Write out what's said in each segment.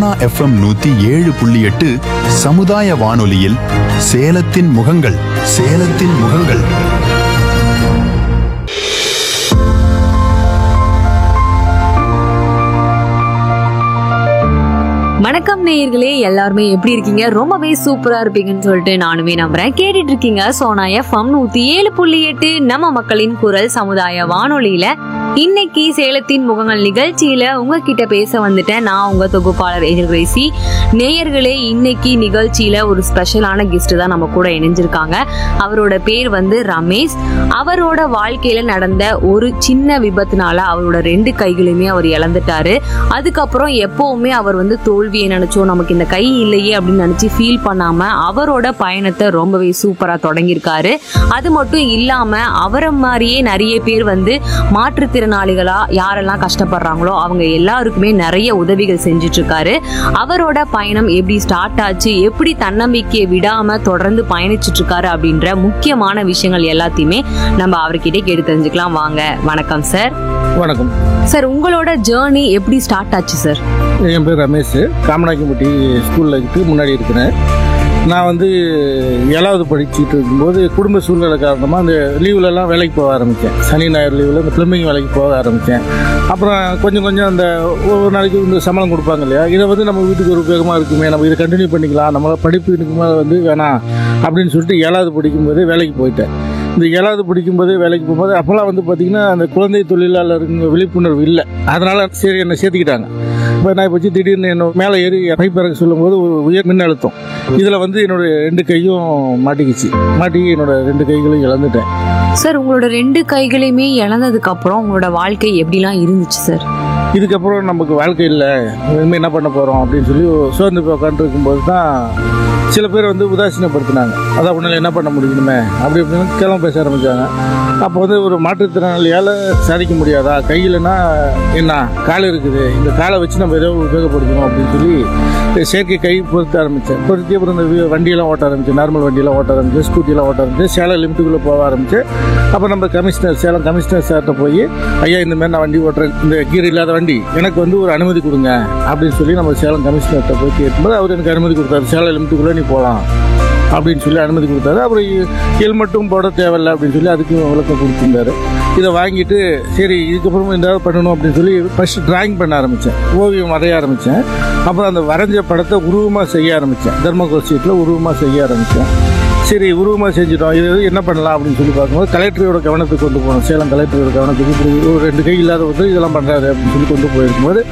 Sona FM நூத்தி ஏழு புள்ளி எட்டு சமுதாய வானொலியில் சேலத்தின் முகங்கள் சேலத்தின் முகங்கள் வணக்கம் நேயர்களே எல்லாருமே எப்படி இருக்கீங்க ரொம்பவே சூப்பரா இருப்பீங்கன்னு சொல்லிட்டு நானுமே நம்புறேன் கேட்டுட்டு இருக்கீங்க சோனா எஃப்எம் நூத்தி ஏழு புள்ளி எட்டு நம்ம மக்களின் குரல் சமுதாய வானொலியில இன்னைக்கு சேலத்தின் முகங்கள் நிகழ்ச்சியில உங்ககிட்ட பேச வந்துட்டேன் நான் உங்க தொகுப்பாளர் ஏஜல் கிரேசி நேயர்களே இன்னைக்கு நிகழ்ச்சியில ஒரு ஸ்பெஷலான கெஸ்ட் தான் நம்ம கூட இணைஞ்சிருக்காங்க அவரோட பேர் வந்து ரமேஷ் அவரோட வாழ்க்கையில நடந்த ஒரு சின்ன விபத்துனால அவரோட ரெண்டு கைகளையுமே அவர் இழந்துட்டாரு அதுக்கப்புறம் எப்பவுமே அவர் வந்து தோல்வியை நினைச்சோம் நமக்கு இந்த கை இல்லையே அப்படின்னு நினைச்சு ஃபீல் பண்ணாம அவரோட பயணத்தை ரொம்பவே சூப்பரா தொடங்கியிருக்காரு அது மட்டும் இல்லாம அவரை மாதிரியே நிறைய பேர் வந்து மாற்றுத்திறனாளிகளா யாரெல்லாம் கஷ்டப்படுறாங்களோ அவங்க எல்லாருக்குமே நிறைய உதவிகள் செஞ்சுட்டு இருக்காரு அவரோட பயணம் எப்படி ஸ்டார்ட் ஆச்சு எப்படி தன்னம்பிக்கையை விடாம தொடர்ந்து பயணிச்சுட்டு இருக்காரு அப்படின்ற முக்கியமான விஷயங்கள் எல்லாத்தையுமே நம்ம அவர்கிட்ட கேட்டு தெரிஞ்சுக்கலாம் வாங்க வணக்கம் சார் வணக்கம் சார் உங்களோட ஜேர்னி எப்படி ஸ்டார்ட் ஆச்சு சார் என் பேர் ரமேஷ் காமநாயக்கம்பட்டி ஸ்கூலில் இருக்கு முன்னாடி இருக்கிறேன் நான் வந்து ஏழாவது படிச்சுட்டு இருக்கும்போது குடும்ப சூழ்நிலை காரணமாக அந்த லீவுலலாம் வேலைக்கு போக ஆரம்பித்தேன் சனி ஞாயிறு லீவில் இந்த பிளம்பிங் வேலைக்கு போக ஆரம்பித்தேன் அப்புறம் கொஞ்சம் கொஞ்சம் அந்த ஒவ்வொரு நாளைக்கு இந்த சம்பளம் கொடுப்பாங்க இல்லையா இதை வந்து நம்ம வீட்டுக்கு ஒரு உபயோகமாக இருக்குமே நம்ம இதை கண்டினியூ பண்ணிக்கலாம் நம்மள படிப்பு இதுக்கு மேலே வந்து வேணாம் அப்படின்னு சொல்லிட்டு ஏழாவது படிக்கும்போதே வேலைக்கு போயிட்டேன் இந்த ஏழாவது படிக்கும்போது வேலைக்கு போகும்போது அப்போல்லாம் வந்து பார்த்திங்கன்னா அந்த குழந்தை தொழிலாளருங்க விழிப்புணர்வு இல்லை அதனால் சரி என்னை சேர்த்துக்கிட்டாங்க இப்போ நான் இப்போ திடீர்னு என்ன மேலே ஏறி பைப் இறக்க சொல்லும்போது ஒரு உயர் மின் அழுத்தம் இதில் வந்து என்னோட ரெண்டு கையும் மாட்டிக்கிச்சு மாட்டி என்னோட ரெண்டு கைகளையும் இழந்துட்டேன் சார் உங்களோட ரெண்டு கைகளையுமே இழந்ததுக்கு அப்புறம் உங்களோட வாழ்க்கை எப்படிலாம் இருந்துச்சு சார் இதுக்கப்புறம் நமக்கு வாழ்க்கை இல்லை இனிமேல் என்ன பண்ண போகிறோம் அப்படின்னு சொல்லி சோர்ந்து போய் உட்காந்துருக்கும்போது தான் சில பேர் வந்து உதாசீனப்படுத்தினாங்க அதான் உன்னால் என்ன பண்ண முடியணுமே அப்படி இப்படின்னு கிளம்ப பேச ஆரம்பித்தாங்க அப்போ வந்து ஒரு மாற்றுத்திறனாளியால் சாதிக்க முடியாதா கையிலனா என்ன கால் இருக்குது இந்த காலை வச்சு நம்ம ஏதோ உபயோகப்படுத்தணும் அப்படின்னு சொல்லி செயற்கை கை பொருத்த ஆரம்பித்தேன் பொருத்தி அப்புறம் இந்த வி- வண்டியெல்லாம் ஓட்ட ஆரம்பித்தேன் நார்மல் வண்டியெல்லாம் ஓட்ட ஆரம்பித்தேன் ஸ்கூட்டியெல்லாம் ஓட்ட ஆரம்பித்தேன் சேலம் லிமிட்டுக்குள்ளே போக ஆரம்பித்தேன் அப்போ நம்ம கமிஷனர் சேலம் கமிஷனர் சார்கிட்ட போய் ஐயா இந்த மாதிரி நான் வண்டி ஓட்டுறேன் இந்த கீர் இல்லாத வண்டி எனக்கு வந்து ஒரு அனுமதி கொடுங்க அப்படின்னு சொல்லி நம்ம சேலம் கமிஷனர்கிட்ட போய் கேட்கும்போது அவர் எனக்கு அனுமதி கொடுத்தாரு சேலம் லிமிட்டுக்குள்ளே நீ போகலாம் அப்படின்னு சொல்லி அனுமதி கொடுத்தாரு அப்புறம் ஹெல்மெட்டும் போட தேவையில்ல அப்படின்னு சொல்லி அதுக்கு விளக்கம் கொடுத்துருந்தாரு இதை வாங்கிட்டு சரி இதுக்கப்புறமா ஏதாவது பண்ணணும் அப்படின்னு சொல்லி ஃபர்ஸ்ட் டிராயிங் பண்ண ஆரம்பித்தேன் ஓவியம் வரைய ஆரம்பித்தேன் அப்புறம் அந்த வரைஞ்ச படத்தை உருவமாக செய்ய ஆரம்பித்தேன் தர்மகோல் சீட்டில் உருவமாக செய்ய ஆரம்பித்தேன் சரி உருவமாக செஞ்சிட்டோம் இது என்ன பண்ணலாம் அப்படின்னு சொல்லி பார்க்கும்போது கலெக்டரோட கவனத்துக்கு கொண்டு போனோம் சேலம் கலெக்டரோட கவனத்துக்கு இப்படி ஒரு ரெண்டு கை இல்லாத ஒருத்தர் இதெல்லாம் பண்ணுறாரு அப்படின்னு சொல்லி கொண்டு போயிருக்கும்போது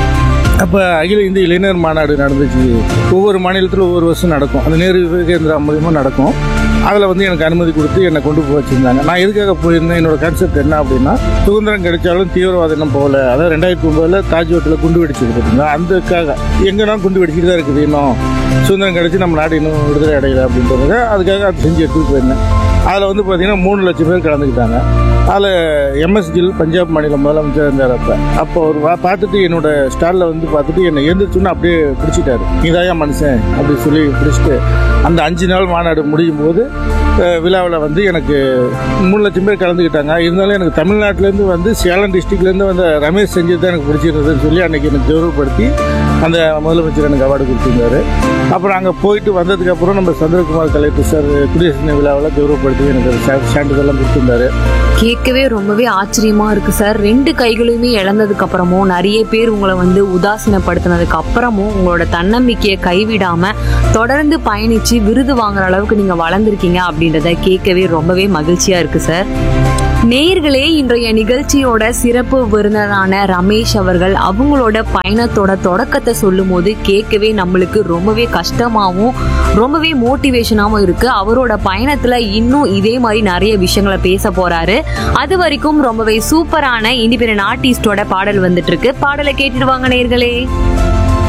அப்போ அகில இந்திய இளைஞர் மாநாடு நடந்துச்சு ஒவ்வொரு மாநிலத்திலும் ஒவ்வொரு வருஷம் நடக்கும் அந்த நேரு விவேகேந்திரா மூலியமாக நடக்கும் அதில் வந்து எனக்கு அனுமதி கொடுத்து என்னை கொண்டு போய் வச்சுருந்தாங்க நான் எதுக்காக போயிருந்தேன் என்னோட கான்செப்ட் என்ன அப்படின்னா சுதந்திரம் கிடைச்சாலும் தீவிரவாதம் இன்னும் போகல அதாவது ரெண்டாயிரத்தி ஒன்பதில் தாஜ் ஹோட்டலில் குண்டு வெடிச்சது பார்த்தீங்களா அதுக்காக எங்கன்னா குண்டு வெடிச்சிட்டு தான் இருக்குது இன்னும் சுதந்திரம் கிடைச்சி நம்ம நாடு இன்னும் விடுதலை அடையல அப்படின்றதுக்காக அதுக்காக அது செஞ்சு எடுத்துகிட்டு போயிருந்தேன் அதில் வந்து பார்த்தீங்கன்னா மூணு லட்சம் பேர் கலந்துக்கிட்டாங்க அதில் எம்எஸ் கில் பஞ்சாப் மாநில முதலமைச்சர் இருந்தார் அப்போ அப்போ அவர் வா பார்த்துட்டு என்னோட ஸ்டாலில் வந்து பார்த்துட்டு என்னை எழுந்திரிச்சுன்னு அப்படியே பிடிச்சிட்டாரு நீதாயா மனுஷன் அப்படி சொல்லி பிடிச்சிட்டு அந்த அஞ்சு நாள் மாநாடு முடியும் போது விழாவில் வந்து எனக்கு மூணு லட்சம் பேர் கலந்துக்கிட்டாங்க இருந்தாலும் எனக்கு தமிழ்நாட்டிலேருந்து வந்து சேலம் டிஸ்ட்ரிக்ட்லேருந்து வந்த ரமேஷ் செஞ்சது தான் எனக்கு பிடிச்சிருந்ததுன்னு சொல்லி அன்றைக்கி எனக்கு கௌரவப்படுத்தி அந்த முதலமைச்சர் எனக்கு அவார்டு கொடுத்துருந்தாரு அப்புறம் அங்கே போயிட்டு வந்ததுக்கப்புறம் நம்ம சந்திரகுமார் கலெக்டர் சார் குடியரசு தின விழாவில் கௌரவப்படுத்தி எனக்கு ஒரு சா- சான்றிதழ்லாம் கொடுத்துருந்தாரு கேட்கவே ரொம்பவே ஆச்சரியமா இருக்கு சார் ரெண்டு கைகளையுமே இழந்ததுக்கு அப்புறமும் நிறைய பேர் உங்களை வந்து உதாசீனப்படுத்தினதுக்கு அப்புறமும் உங்களோட தன்னம்பிக்கையை கைவிடாம தொடர்ந்து பயணிச்சு விருது வாங்குற அளவுக்கு நீங்க வளர்ந்துருக்கீங்க அப்படின்றத கேட்கவே ரொம்பவே மகிழ்ச்சியா இருக்கு சார் நேயர்களே இன்றைய நிகழ்ச்சியோட சிறப்பு விருந்தினரான ரமேஷ் அவர்கள் அவங்களோட பயணத்தோட தொடக்கத்தை சொல்லும் போது கேட்கவே நம்மளுக்கு ரொம்பவே கஷ்டமாவும் ரொம்பவே மோட்டிவேஷனாவும் இருக்கு அவரோட பயணத்துல இன்னும் இதே மாதிரி நிறைய விஷயங்களை பேச போறாரு அது வரைக்கும் ரொம்பவே சூப்பரான இண்டிபெண்டன்ட் ஆர்டிஸ்டோட பாடல் வந்துட்டு இருக்கு பாடலை கேட்டுட்டு வாங்க நேயர்களே